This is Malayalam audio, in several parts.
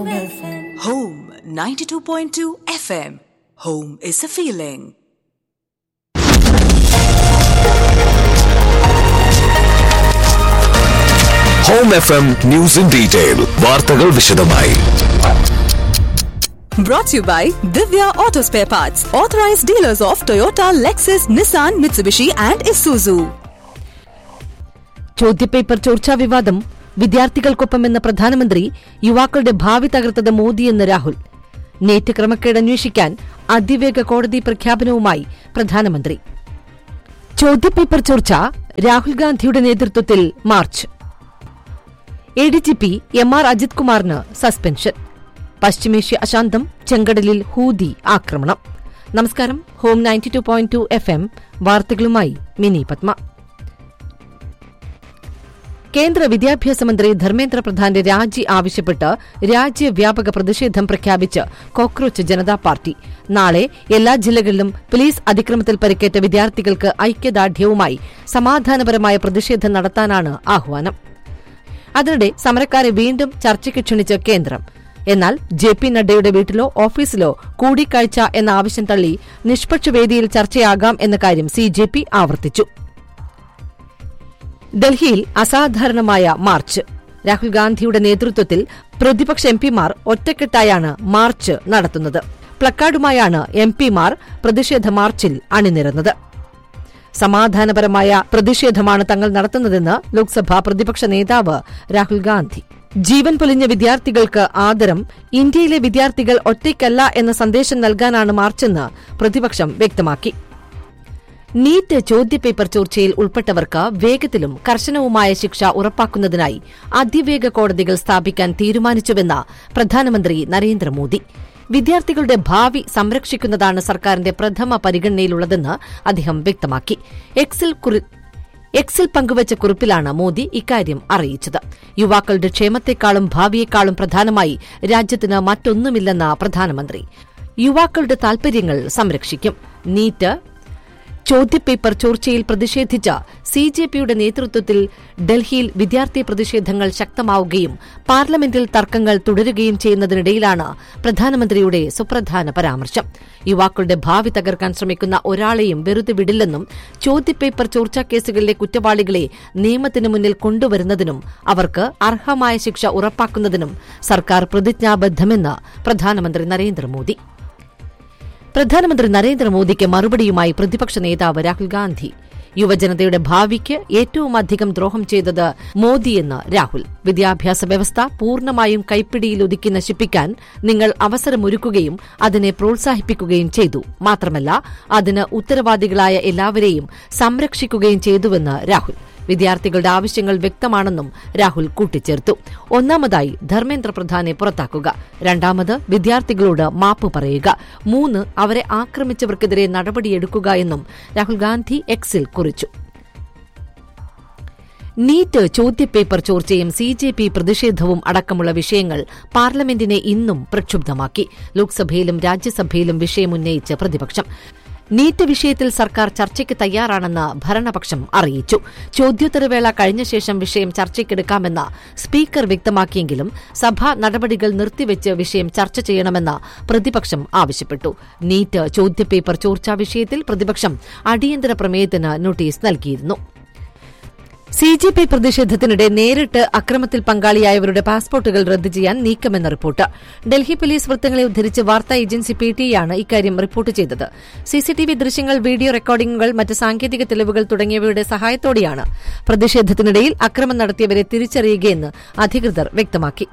Home 92.2 FM. Home is a feeling. Home F M news in detail വാർത്തകൾ വിശദമായി Brought to you by Divya Auto Spare Parts, authorized dealers of Toyota, Lexus, Nissan, Mitsubishi, and Isuzu. ചോദ്യപേപ്പർ ചോർച്ചാ വിവാദം വിദ്യാർത്ഥികൾക്കൊപ്പമെന്ന പ്രധാനമന്ത്രി യുവാക്കളുടെ ഭാവി തകർത്തത് മോദിയെന്ന് രാഹുൽ നേറ്റ് ക്രമക്കേട് അന്വേഷിക്കാൻ അതിവേഗ കോടതി പ്രഖ്യാപനവുമായി പ്രധാനമന്ത്രി ചോദ്യപേപ്പർ ചോർച്ച രാഹുൽ ഗാന്ധിയുടെ നേതൃത്വത്തിൽ march A D G P M R Ajith കുമാറിന് സസ്പെൻഷൻ പശ്ചിമേഷ്യ അശാന്തം ചെങ്കടലിൽ ഹൂതി ആക്രമണം നമസ്കാരം home ninety two point two F M വാർത്തകളുമായി മിനി പത്മ കേന്ദ്ര വിദ്യാഭ്യാസ മന്ത്രി ധർമ്മേന്ദ്ര പ്രധാന്റെ രാജി ആവശ്യപ്പെട്ട് രാജ്യവ്യാപക പ്രതിഷേധം പ്രഖ്യാപിച്ച് കോക്രോച്ച് ജനതാ പാർട്ടി നാളെ എല്ലാ ജില്ലകളിലും പോലീസ് അതിക്രമത്തിൽ പരിക്കേറ്റ വിദ്യാർത്ഥികൾക്ക് ഐക്യദാർഢ്യവുമായി സമാധാനപരമായ പ്രതിഷേധം നടത്താനാണ് ആഹ്വാനം അതിനിടെ സമരക്കാരെ വീണ്ടും ചർച്ചയ്ക്ക് ക്ഷണിച്ച കേന്ദ്രം എന്നാൽ ജെ പി നഡ്ഡയുടെ വീട്ടിലോ ഓഫീസിലോ കൂടിക്കാഴ്ച എന്ന ആവശ്യം തള്ളി നിഷ്പക്ഷ വേദിയിൽ ചർച്ചയാകാം എന്ന കാര്യം സി ജെ പി ആവർത്തിച്ചു ഡൽഹിയിൽ അസാധാരണമായ മാർച്ച് രാഹുൽ ഗാന്ധിയുടെ നേതൃത്വത്തിൽ പ്രതിപക്ഷ എംപിമാർ ഒറ്റക്കെട്ടായാണ് മാർച്ച് നടത്തുന്നത് പ്ലക്കാർഡുമായാണ് എംപിമാർ പ്രതിഷേധ മാർച്ചിൽ അണിനിരന്നത് സമാധാനപരമായ പ്രതിഷേധമാണ് തങ്ങൾ നടത്തുന്നതെന്ന് ലോക്സഭാ പ്രതിപക്ഷ നേതാവ് രാഹുൽ ഗാന്ധി ജീവൻ പൊലിഞ്ഞ വിദ്യാർത്ഥികൾക്ക് ആദരം ഇന്ത്യയിലെ വിദ്യാർത്ഥികൾ ഒറ്റയ്ക്കല്ല എന്ന സന്ദേശം നൽകാനാണ് മാർച്ചെന്ന് പ്രതിപക്ഷം വ്യക്തമാക്കി നീറ്റ് ചോദ്യപേപ്പർ ചോർച്ചയിൽ ഉൾപ്പെട്ടവർക്ക് വേഗത്തിലും കർശനവുമായ ശിക്ഷ ഉറപ്പാക്കുന്നതിനായി അതിവേഗ കോടതികൾ സ്ഥാപിക്കാൻ തീരുമാനിച്ചുവെന്ന് പ്രധാനമന്ത്രി നരേന്ദ്രമോദി വിദ്യാർത്ഥികളുടെ ഭാവി സംരക്ഷിക്കുന്നതാണ് സർക്കാരിന്റെ പ്രഥമ പരിഗണനയിലുള്ളതെന്ന് അദ്ദേഹം വ്യക്തമാക്കി എക്സിൽ കുറി- എക്സിൽ പങ്കുവച്ച കുറിപ്പിലാണ് മോദി ഇക്കാര്യം അറിയിച്ചത് യുവാക്കളുടെ ക്ഷേമത്തെക്കാളും ഭാവിയെക്കാളും പ്രധാനമായി രാജ്യത്തിന് മറ്റൊന്നുമില്ലെന്ന പ്രധാനമന്ത്രി യുവാക്കളുടെ താൽപര്യങ്ങൾ സംരക്ഷിക്കും നീറ്റ് ചോദ്യപേപ്പർ ചോർച്ചയിൽ പ്രതിഷേധിച്ച സി ജെ പിയുടെ നേതൃത്വത്തിൽ ഡൽഹിയിൽ വിദ്യാർത്ഥി പ്രതിഷേധങ്ങൾ ശക്തമാവുകയും പാർലമെന്റിൽ തർക്കങ്ങൾ തുടരുകയും ചെയ്യുന്നതിനിടയിലാണ് പ്രധാനമന്ത്രിയുടെ സുപ്രധാന പരാമർശം യുവാക്കളുടെ ഭാവി തകർക്കാൻ ശ്രമിക്കുന്ന ഒരാളെയും വെറുതെ വിടില്ലെന്നും ചോദ്യപേപ്പർ ചോർച്ചാ കേസുകളിലെ കുറ്റവാളികളെ നിയമത്തിന് മുന്നിൽ കൊണ്ടുവരുന്നതിനും അവർക്ക് അർഹമായ ശിക്ഷ ഉറപ്പാക്കുന്നതിനും സർക്കാർ പ്രതിജ്ഞാബദ്ധമെന്ന് പ്രധാനമന്ത്രി നരേന്ദ്രമോദി പ്രധാനമന്ത്രി നരേന്ദ്രമോദിക്ക് മറുപടിയുമായി പ്രതിപക്ഷ നേതാവ് രാഹുൽ ഗാന്ധി യുവജനതയുടെ ഭാവിക്ക് ഏറ്റവും അധികം ദ്രോഹം ചെയ്തത് മോദിയെന്ന് രാഹുൽ വിദ്യാഭ്യാസ വ്യവസ്ഥ പൂർണ്ണമായും കൈപ്പിടിയിൽ ഒതുക്കി നശിപ്പിക്കാൻ നിങ്ങൾ അവസരമൊരുക്കുകയും അതിനെ പ്രോത്സാഹിപ്പിക്കുകയും ചെയ്തു മാത്രമല്ല അതിന് ഉത്തരവാദികളായ എല്ലാവരെയും സംരക്ഷിക്കുകയും ചെയ്തുവെന്ന് രാഹുൽ വിദ്യാർത്ഥികളുടെ ആവശ്യങ്ങൾ വ്യക്തമാണെന്നും രാഹുൽ കൂട്ടിച്ചേർത്തു ഒന്നാമതായി ധർമ്മേന്ദ്ര പ്രധാനെ പുറത്താക്കുക രണ്ടാമത് വിദ്യാർത്ഥികളോട് മാപ്പ് പറയുക മൂന്ന് അവരെ ആക്രമിച്ചവർക്കെതിരെ നടപടിയെടുക്കുക എന്നും രാഹുൽ ഗാന്ധി എക്സിൽ കുറിച്ചു നീറ്റ് ചോദ്യപേപ്പർ ചോർച്ചയും സി ജെ പി പ്രതിഷേധവും അടക്കമുള്ള വിഷയങ്ങൾ പാർലമെന്റിനെ ഇന്നും പ്രക്ഷുബ്ധമാക്കി ലോക്സഭയിലും രാജ്യസഭയിലും വിഷയമുന്നയിച്ച് പ്രതിപക്ഷം നീറ്റ് വിഷയത്തിൽ സർക്കാർ ചർച്ചയ്ക്ക് തയ്യാറാണെന്ന് ഭരണപക്ഷം അറിയിച്ചു ചോദ്യോത്തരവേള കഴിഞ്ഞ ശേഷം വിഷയം ചർച്ചയ്ക്കെടുക്കാമെന്ന് സ്പീക്കർ വ്യക്തമാക്കിയെങ്കിലും സഭാ നടപടികൾ നിർത്തിവെച്ച് വിഷയം ചർച്ച ചെയ്യണമെന്ന് പ്രതിപക്ഷം ആവശ്യപ്പെട്ടു നീറ്റ് ചോദ്യപേപ്പർ ചോർച്ചാ വിഷയത്തിൽ പ്രതിപക്ഷം അടിയന്തര പ്രമേയത്തിന് നോട്ടീസ് നൽകിയിരുന്നു സി ജെ പി പ്രതിഷേധത്തിനിടെ നേരിട്ട് അക്രമത്തിൽ പങ്കാളിയായവരുടെ പാസ്പോർട്ടുകൾ റദ്ദു ചെയ്യാൻ നീക്കമെന്ന റിപ്പോർട്ട് ഡൽഹി പോലീസ് വൃത്തങ്ങളെ ഉദ്ധരിച്ച് വാർത്താ ഏജൻസി പി ടിയാണ് ഇക്കാര്യം റിപ്പോർട്ട് ചെയ്തത് സിസിടിവി ദൃശ്യങ്ങൾ വീഡിയോ റെക്കോർഡിംഗുകൾ മറ്റ് സാങ്കേതിക തെളിവുകൾ തുടങ്ങിയവയുടെ സഹായത്തോടെയാണ് പ്രതിഷേധത്തിനിടയിൽ അക്രമം നടത്തിയവരെ തിരിച്ചറിയുകയെന്ന് അധികൃതർ വ്യക്തമാക്കി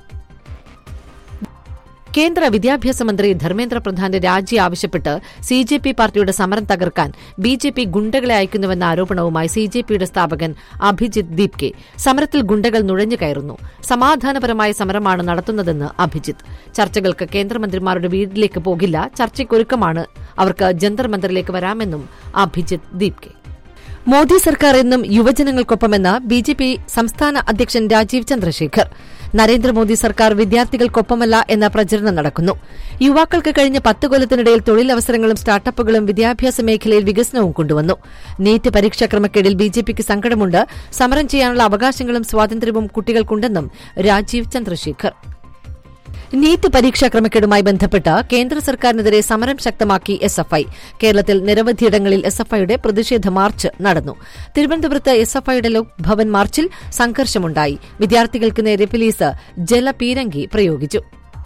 കേന്ദ്ര വിദ്യാഭ്യാസ മന്ത്രി ധർമ്മേന്ദ്ര പ്രധാന്റെ രാജി ആവശ്യപ്പെട്ട് സി ജെ പി പാർട്ടിയുടെ സമരം തകർക്കാൻ ബി ജെ പി ഗുണ്ടകളെ അയക്കുന്നുവെന്ന ആരോപണവുമായി സി ജെ പിയുടെ സ്ഥാപകൻ അഭിജിത്ത് ദീപ്കെ സമരത്തിൽ ഗുണ്ടകൾ നുഴഞ്ഞു കയറുന്നു സമാധാനപരമായ സമരമാണ് നടത്തുന്നതെന്ന് അഭിജിത്ത് ചർച്ചകൾക്ക് കേന്ദ്രമന്ത്രിമാരുടെ വീട്ടിലേക്ക് പോകില്ല ചർച്ചയ്ക്കൊരുക്കമാണ് അവർക്ക് ജന്തർ മന്ദിറിലേക്ക് വരാമെന്നും അഭിജിത്ത് ദീപ്കെ മോദി സർക്കാർ എന്നും യുവജനങ്ങൾക്കൊപ്പമെന്ന് ബി ജെ പി സംസ്ഥാന അധ്യക്ഷൻ രാജീവ് ചന്ദ്രശേഖർ നരേന്ദ്രമോദി സർക്കാർ വിദ്യാർത്ഥികൾക്കൊപ്പമല്ല എന്ന പ്രചരണം നടക്കുന്നു യുവാക്കൾക്ക് കഴിഞ്ഞ പത്ത് കൊല്ലത്തിനിടയിൽ തൊഴിലവസരങ്ങളും സ്റ്റാർട്ടപ്പുകളും വിദ്യാഭ്യാസ മേഖലയിൽ വികസനവും കൊണ്ടുവന്നു നീറ്റ് പരീക്ഷാ ക്രമക്കേടിൽ ബിജെപിക്ക് സങ്കടമുണ്ട് സമരം ചെയ്യാനുള്ള അവകാശങ്ങളും സ്വാതന്ത്ര്യവും കുട്ടികൾക്കുണ്ടെന്നും രാജീവ് ചന്ദ്രശേഖർ നീറ്റ് പരീക്ഷാ ക്രമക്കേടുമായി ബന്ധപ്പെട്ട് കേന്ദ്ര സർക്കാരിനെതിരെ സമരം ശക്തമാക്കി എസ് എഫ് ഐ കേരളത്തിൽ നിരവധിയിടങ്ങളിൽ എസ് എഫ് ഐയുടെ പ്രതിഷേധ മാർച്ച് നടന്നു തിരുവനന്തപുരത്ത് എസ് എഫ് ഐയുടെ ലോക് ഭവൻ മാർച്ചിൽ സംഘർഷമുണ്ടായി വിദ്യാർത്ഥികൾക്ക് നേരെ പോലീസ് ജലപീരങ്കി പ്രയോഗിച്ചു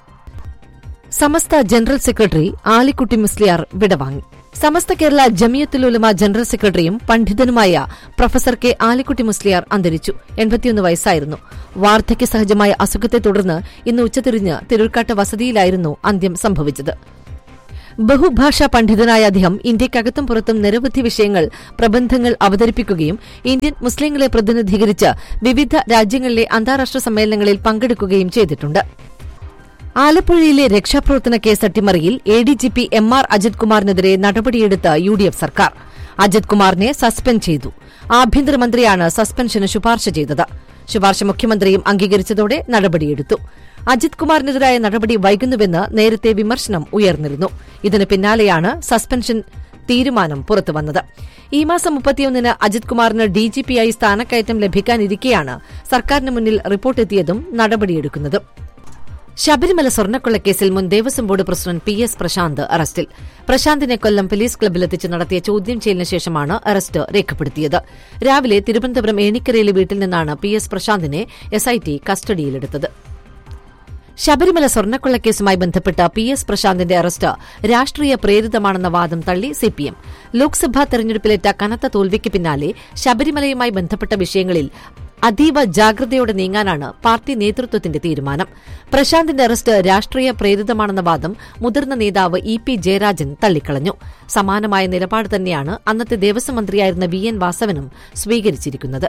സമസ്ത ജനറൽ സെക്രട്ടറി ആലിക്കുട്ടി മുസ്ലിയാർ വിടവാങ്ങി സമസ്ത കേരള ജമിയത്തുലുലമ ജനറൽ സെക്രട്ടറിയും പണ്ഡിതനുമായ പ്രൊഫസർ കെ ആലിക്കുട്ടി മുസ്ലിയാർ അന്തരിച്ചു എൺപത്തിയൊന്ന് വയസ്സായിരുന്നു വാർദ്ധക്യ സഹജമായ അസുഖത്തെ തുടർന്ന് ഇന്ന് ഉച്ചതിരിഞ്ഞ് തിരുക്കാട്ട് വസതിയിലായിരുന്നു അന്ത്യം സംഭവിച്ചത് ബഹുഭാഷാ പണ്ഡിതനായ അദ്ദേഹം ഇന്ത്യക്കകത്തും പുറത്തും നിരവധി വിഷയങ്ങൾ പ്രബന്ധങ്ങൾ അവതരിപ്പിക്കുകയും ഇന്ത്യൻ മുസ്ലിങ്ങളെ പ്രതിനിധീകരിച്ച് വിവിധ രാജ്യങ്ങളിലെ അന്താരാഷ്ട്ര സമ്മേളനങ്ങളിൽ പങ്കെടുക്കുകയും ചെയ്തിട്ടുണ്ട് ആലപ്പുഴയിലെ രക്ഷാപ്രവർത്തന കേസ് അട്ടിമറിയിൽ A D G P M R Ajith കുമാറിനെതിരെ നടപടിയെടുത്ത യു ഡി എഫ് സർക്കാർ അജിത് കുമാറിനെ സസ്പെൻഡ് ചെയ്തു ആഭ്യന്തരമന്ത്രിയാണ് സസ്പെൻഷന് ശുപാർശ ചെയ്തത് ശുപാർശ മുഖ്യമന്ത്രിയും അംഗീകരിച്ചതോടെ നടപടിയെടുത്തു അജിത് കുമാറിനെതിരായ നടപടി വൈകുന്നുവെന്ന് നേരത്തെ വിമർശനം ഉയർന്നിരുന്നു ഇതിന് പിന്നാലെയാണ് സസ്പെൻഷൻ തീരുമാനം പുറത്തുവന്നത് ഈ മാസം മുപ്പത്തിയൊന്നിന് അജിത് കുമാറിന് ഡിജിപിയായി സ്ഥാനക്കയറ്റം ലഭിക്കാനിരിക്കെയാണ് സർക്കാരിന് മുന്നിൽ റിപ്പോർട്ടെത്തിയതും നടപടിയെടുക്കുന്നതും ശബരിമല സ്വർണ്ണക്കൊള്ളക്കേസിൽ മുൻ Devaswom board president P S Prashanth അറസ്റ്റിൽ പ്രശാന്തിനെ കൊല്ലം പോലീസ് ക്ലബ്ബിലെത്തിച്ച് നടത്തിയ ചോദ്യം ചെയ്യലിന് ശേഷമാണ് അറസ്റ്റ് രേഖപ്പെടുത്തിയത് രാവിലെ തിരുവനന്തപുരം ഏണിക്കരയിലെ വീട്ടിൽ നിന്നാണ് പി എസ് പ്രശാന്തിനെ എസ്ഐടി കസ്റ്റഡിയിലെടുത്തത് ശബരിമല സ്വർണ്ണക്കൊള്ളക്കേസുമായി ബന്ധപ്പെട്ട പി എസ് പ്രശാന്തിന്റെ അറസ്റ്റ് രാഷ്ട്രീയ പ്രേരിതമാണെന്ന വാദം തള്ളി സിപിഎം ലോക്സഭാ തെരഞ്ഞെടുപ്പിലേറ്റ കനത്ത തോൽവിക്ക് പിന്നാലെ ശബരിമലയുമായി ബന്ധപ്പെട്ട വിഷയങ്ങളിൽ അതീവ ജാഗ്രതയോടെ നീങ്ങാനാണ് പാർട്ടി നേതൃത്വത്തിന്റെ തീരുമാനം പ്രശാന്തിന്റെ അറസ്റ്റ് രാഷ്ട്രീയ പ്രേരിതമാണെന്ന വാദം മുതിർന്ന നേതാവ് ഇ പി ജയരാജൻ തള്ളിക്കളഞ്ഞു സമാനമായ നിലപാട് തന്നെയാണ് അന്നത്തെ ദേവസ്വം മന്ത്രിയായിരുന്ന വി എൻ വാസവനും സ്വീകരിച്ചിരിക്കുന്നത്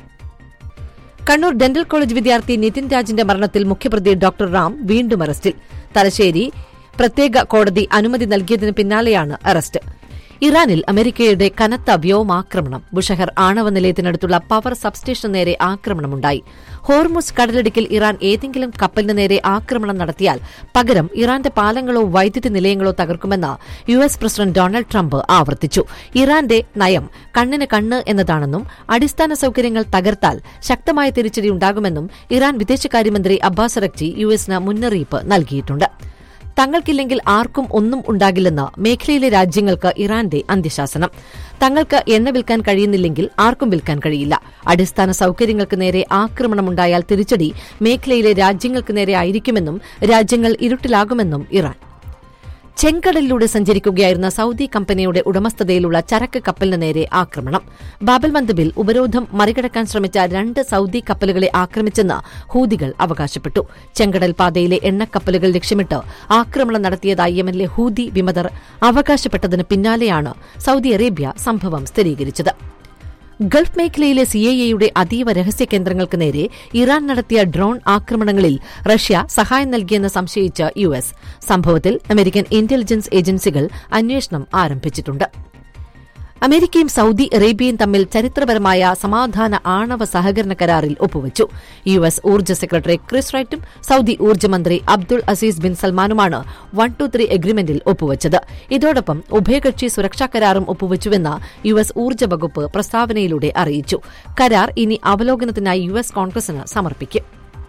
കണ്ണൂർ ഡെന്റൽ കോളേജ് വിദ്യാർത്ഥി നിതിൻ രാജിന്റെ മരണത്തിൽ മുഖ്യപ്രതി ഡോക്ടർ റാം വീണ്ടും അറസ്റ്റിൽ തലശ്ശേരി പ്രത്യേക കോടതി അനുമതി നൽകിയതിന് പിന്നാലെയാണ് അറസ്റ്റ് ഇറാനിൽ അമേരിക്കയുടെ കനത്ത വ്യോമാക്രമണം ബുഷഹർ ആണവ നിലയത്തിനടുത്തുള്ള പവർ സബ്സ്റ്റേഷന് നേരെ ആക്രമണമുണ്ടായി ഹോർമുസ് കടലിടുക്കിൽ ഇറാൻ ഏതെങ്കിലും കപ്പലിന് നേരെ ആക്രമണം നടത്തിയാൽ പകരം ഇറാന്റെ പാലങ്ങളോ വൈദ്യുതി നിലയങ്ങളോ തകർക്കുമെന്ന് U S president Donald Trump ആവർത്തിച്ചു ഇറാന്റെ നയം കണ്ണിന് കണ്ണ് എന്നതാണെന്നും അടിസ്ഥാന സൌകര്യങ്ങൾ തകർത്താൽ ശക്തമായ തിരിച്ചടി ഉണ്ടാകുമെന്നും ഇറാൻ വിദേശകാര്യമന്ത്രി അബ്ബാസ് റക്ചി യു എസിന് മുന്നറിയിപ്പ് നൽകിയിട്ടുണ്ട് തങ്ങൾക്കില്ലെങ്കിൽ ആർക്കും ഒന്നും ഉണ്ടാകില്ലെന്ന് മേഖലയിലെ രാജ്യങ്ങൾക്ക് ഇറാന്റെ അന്ത്യശാസനം തങ്ങൾക്ക് എണ്ണ വിൽക്കാൻ കഴിയുന്നില്ലെങ്കിൽ ആർക്കും വിൽക്കാൻ കഴിയില്ല അടിസ്ഥാന സൌകര്യങ്ങൾക്ക് നേരെ ആക്രമണമുണ്ടായാൽ തിരിച്ചടി മേഖലയിലെ രാജ്യങ്ങൾക്ക് നേരെ ആയിരിക്കുമെന്നും രാജ്യങ്ങൾ ഇരുട്ടിലാകുമെന്നും ഇറാൻ ചെങ്കടലിലൂടെ സഞ്ചരിക്കുകയായിരുന്ന സൌദി കമ്പനിയുടെ ഉടമസ്ഥതയിലുള്ള ചരക്ക് കപ്പലിന് നേരെ ആക്രമണം ബാബൽ മന്ദബിൽ ഉപരോധം മറികടക്കാൻ ശ്രമിച്ച രണ്ട് സൌദി കപ്പലുകളെ ആക്രമിച്ചെന്ന് ഹൂതികൾ അവകാശപ്പെട്ടു ചെങ്കടൽ പാതയിലെ എണ്ണക്കപ്പലുകൾ ലക്ഷ്യമിട്ട് ആക്രമണം നടത്തിയതായി യമനിലെ ഹൂതി വിമതർ അവകാശപ്പെട്ടതിന് പിന്നാലെയാണ് സൌദി അറേബ്യ സംഭവം സ്ഥിരീകരിച്ചത് ഗൾഫ് മേഖലയിലെ സിഐഎയുടെ അതീവ രഹസ്യ കേന്ദ്രങ്ങൾക്ക് നേരെ ഇറാൻ നടത്തിയ ഡ്രോൺ ആക്രമണങ്ങളിൽ റഷ്യ സഹായം നൽകിയെന്ന് സംശയിച്ച യു എസ് സംഭവത്തിൽ അമേരിക്കൻ ഇന്റലിജൻസ് ഏജൻസികൾ അന്വേഷണം ആരംഭിച്ചിട്ടുണ്ട് അമേരിക്കയും സൌദി അറേബ്യയും തമ്മിൽ ചരിത്രപരമായ സമാധാന ആണവ സഹകരണ കരാറിൽ ഒപ്പുവച്ചു യു എസ് ഊർജ്ജ സെക്രട്ടറി ക്രിസ് റൈറ്റും സൌദി ഊർജ്ജമന്ത്രി അബ്ദുൾ അസീസ് ബിൻ സൽമാനുമാണ് വൺ ടു ത്രീ എഗ്രിമെന്റിൽ ഒപ്പുവച്ചത് ഇതോടൊപ്പം ഉഭയകക്ഷി സുരക്ഷാ കരാറും ഒപ്പുവച്ചുവെന്ന് യു എസ് ഊർജ്ജ വകുപ്പ് പ്രസ്താവനയിലൂടെ അറിയിച്ചു കരാർ ഇനി അവലോകനത്തിനായി യു എസ് കോൺഗ്രസിന് സമർപ്പിക്കും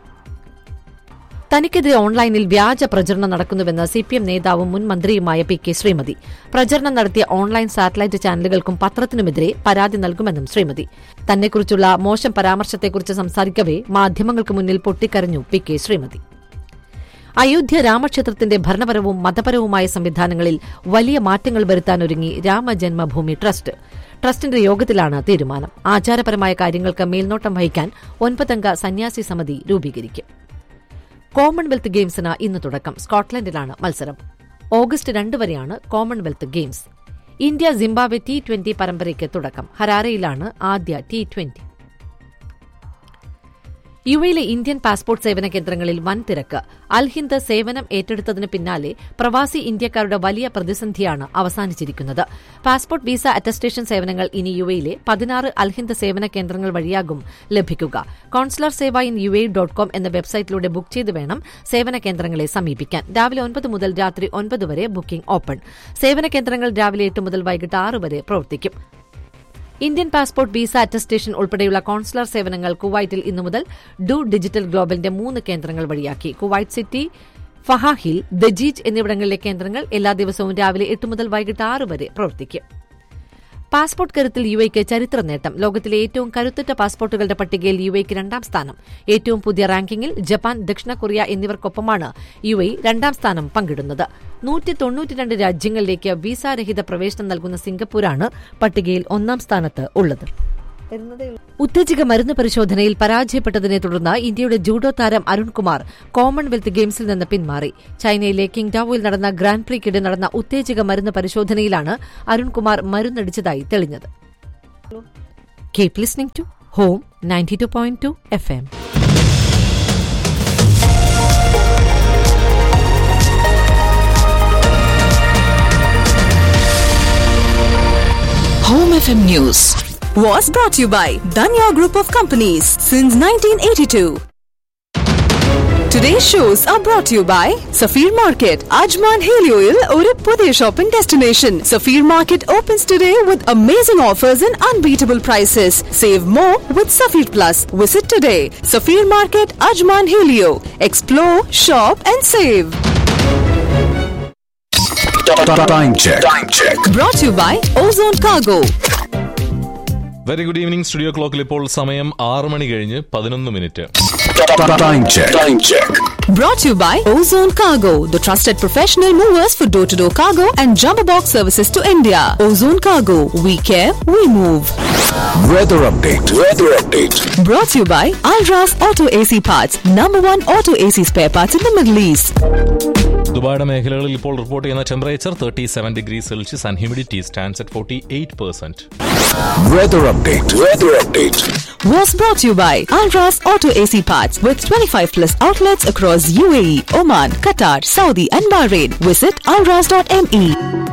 തനിക്കെതിരെ ഓൺലൈനിൽ വ്യാജ പ്രചരണം നടക്കുന്നുവെന്ന് സിപിഎം നേതാവും മുൻ മന്ത്രിയുമായ പി കെ ശ്രീമതി പ്രചരണം നടത്തിയ ഓൺലൈൻ സാറ്റലൈറ്റ് ചാനലുകൾക്കും പത്രത്തിനുമെതിരെ പരാതി നൽകുമെന്നും ശ്രീമതി തന്നെക്കുറിച്ചുള്ള മോശം പരാമർശത്തെക്കുറിച്ച് സംസാരിക്കവെ മാധ്യമങ്ങൾക്ക് മുന്നിൽ പൊട്ടിക്കരഞ്ഞു പി കെ ശ്രീമതി അയോധ്യ രാമക്ഷേത്രത്തിന്റെ ഭരണപരവും മതപരവുമായ സംവിധാനങ്ങളിൽ വലിയ മാറ്റങ്ങൾ വരുത്താനൊരുങ്ങി രാമജന്മഭൂമി ട്രസ്റ്റ് ട്രസ്റ്റിന്റെ യോഗത്തിലാണ് തീരുമാനം ആചാരപരമായ കാര്യങ്ങൾക്ക് മേൽനോട്ടം വഹിക്കാൻ ഒൻപതംഗ സന്യാസി സമിതി രൂപീകരിക്കും കോമൺവെൽത്ത് ഗെയിംസിന് ഇന്ന് തുടക്കം സ്കോട്ട്ലൻഡിലാണ് മത്സരം ഓഗസ്റ്റ് രണ്ട് വരെയാണ് Commonwealth Games India Zimbabwe T twenty പരമ്പരയ്ക്ക് തുടക്കം ഹരാരയിലാണ് ആദ്യ ടി ട്വന്റി യുഎയിലെ ഇന്ത്യൻ പാസ്പോർട്ട് സേവന കേന്ദ്രങ്ങളിൽ വൻ തിരക്ക് അൽഹിന്ദ് സേവനം ഏറ്റെടുത്തതിന് പിന്നാലെ പ്രവാസി ഇന്ത്യക്കാരുടെ വലിയ പ്രതിസന്ധിയാണ് അവസാനിച്ചിരിക്കുന്നത് പാസ്പോർട്ട് വിസ അറ്റസ്റ്റേഷൻ സേവനങ്ങൾ ഇനി യുഎയിലെ പതിനാറ് അൽഹിന്ദ് സേവന കേന്ദ്രങ്ങൾ വഴിയാകും ലഭിക്കുക consular seva in U A dot com എന്ന വെബ്സൈറ്റിലൂടെ ബുക്ക് ചെയ്ത് വേണം സേവന കേന്ദ്രങ്ങളെ സമീപിക്കാൻ രാവിലെ ഒൻപത് മുതൽ രാത്രി ഒൻപത് വരെ ബുക്കിംഗ് ഓപ്പൺ സേവന കേന്ദ്രങ്ങൾ രാവിലെ എട്ട് മുതൽ വൈകിട്ട് ആറ് വരെ പ്രവർത്തിക്കും ഇന്ത്യൻ പാസ്പോർട്ട് വിസ അറ്റസ്റ്റേഷൻ ഉൾപ്പെടെയുള്ള കോൺസുലർ സേവനങ്ങൾ കുവൈറ്റിൽ ഇന്നു മുതൽ ഡു ഡിജിറ്റൽ ഗ്ലോബലിന്റെ മൂന്ന് കേന്ദ്രങ്ങൾ വഴിയാക്കി കുവൈറ്റ് സിറ്റി ഫഹാഹിൽ ദജീജ് എന്നിവിടങ്ങളിലെ കേന്ദ്രങ്ങൾ എല്ലാ ദിവസവും രാവിലെ എട്ട് മുതൽ വൈകിട്ട് ആറ് വരെ പ്രവർത്തിക്കും പാസ്പോർട്ട് കരുത്തിൽ യു എക്ക് ചരിത്ര നേട്ടം ലോകത്തിലെ ഏറ്റവും കരുത്തുറ്റ പാസ്പോർട്ടുകളുടെ പട്ടികയിൽ യു എക്ക് രണ്ടാം സ്ഥാനം ഏറ്റവും പുതിയ റാങ്കിങ്ങിൽ ജപ്പാൻ ദക്ഷിണ കൊറിയ എന്നിവർക്കൊപ്പമാണ് യു എ രണ്ടാം സ്ഥാനം പങ്കിടുന്നത് നൂറ്റി തൊണ്ണൂറ്റിരണ്ട് രാജ്യങ്ങളിലേക്ക് വിസാരഹിത പ്രവേശനം നൽകുന്ന സിംഗപ്പൂരാണ് പട്ടികയിൽ ഒന്നാം സ്ഥാനത്ത് ഉള്ളത് ഉത്തേജക മരുന്ന് പരിശോധനയിൽ പരാജയപ്പെട്ടതിനെ തുടർന്ന് ഇന്ത്യയുടെ ജൂഡോ താരം അരുൺകുമാർ കോമൺവെൽത്ത് ഗെയിംസിൽ നിന്ന് പിന്മാറി ചൈനയിലെ കിങ്ഡാവോയിൽ നടന്ന ഗ്രാൻഡ് പ്രീക്കിടെ നടന്ന ഉത്തേജക മരുന്ന് പരിശോധനയിലാണ് അരുൺകുമാർ മരുന്നടിച്ചതായി തെളിഞ്ഞത് keep listening to home ninety two point two F M Home FM News was brought to you by Danya Group of Companies since 1982. Today's shows are brought to you by Safir Market. Ajman Haley Oil ഒരു പുതിയ shopping destination Safir Market opens today with amazing offers and unbeatable prices. Save more with Safir Plus. Visit today. Safir Market, Ajman Helio. Explore, shop and save. Time check. Time check. Brought to you by Ozone Cargo. Very good evening studio ക്ലോക്കിൽ ഇപ്പോൾ സമയം ആറ് മണി കഴിഞ്ഞ് പതിനൊന്ന് minute Time check. Time check. Brought to you by Ozone Cargo, the trusted professional movers for door to door cargo and jumbo box services to India. Ozone Cargo, we care, we move. Weather update. Weather update. Brought to you by Alras Auto AC Parts, number one auto AC spare parts in the Middle East. ദുബായുടെ മേഖലകളിൽ ഇപ്പോൾ റിപ്പോർട്ട് ചെയ്യുന്ന temperature thirty seven degree Celsius and humidity stands at forty eight percent Weather update. Weather update. Was brought to you by Alras Auto AC Parts with 25 plus outlets across UAE, Oman, Qatar, Saudi, and Bahrain. Visit alras.me.